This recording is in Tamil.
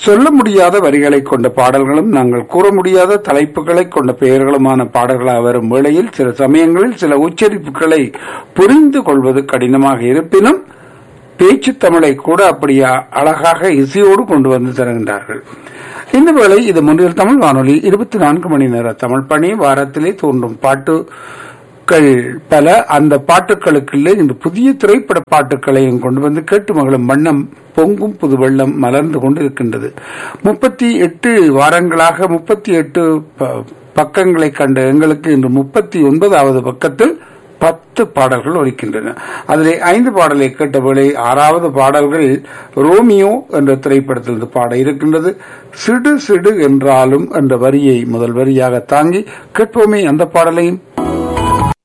சொல்ல முடியாத வரிகளை கொண்ட பாடல்களும் நாங்கள் கூற முடியாத தலைப்புகளை கொண்ட பெயர்களுமான பாடல்களாக வரும் வேளையில் சில சமயங்களில் சில உச்சரிப்புகளை புரிந்து கொள்வது கடினமாக இருப்பினும் பேச்சு தமிழை கூட அப்படி அ- அழகாக இசையோடு கொண்டு வந்து தருகின்றார்கள் இந்த வேளை இது முன்னில் தமிழ் வானொலி இருபத்தி நான்கு மணி நேர தமிழ் பணி வாரத்திலே தோன்றும் பாட்டுகள் பல அந்த பாட்டுகளுக்குள்ளே இந்த புதிய திரைப்பட பாட்டுகளையும் கொண்டு வந்து கேட்டு மகளும் வண்ணம் பொங்கும் புது வெள்ளம் மலர்ந்து கொண்டு இருக்கின்றது முப்பத்தி எட்டு வாரங்களாக முப்பத்தி எட்டு பக்கங்களை கண்ட எங்களுக்கு இன்று முப்பத்தி ஒன்பதாவது பக்கத்தில் பத்து பாடல்கள் ஒலிக்கின்றன அதிலே ஐந்து பாடலை கேட்ட வேளை ஆறாவது பாடல்கள் ரோமியோ என்ற திரைப்படத்திலிருந்து பாட இருக்கின்றது சிடு சிடு என்றாலும் என்ற வரியை முதல் வரியாக தாங்கி கேட்போமே அந்த பாடலையும்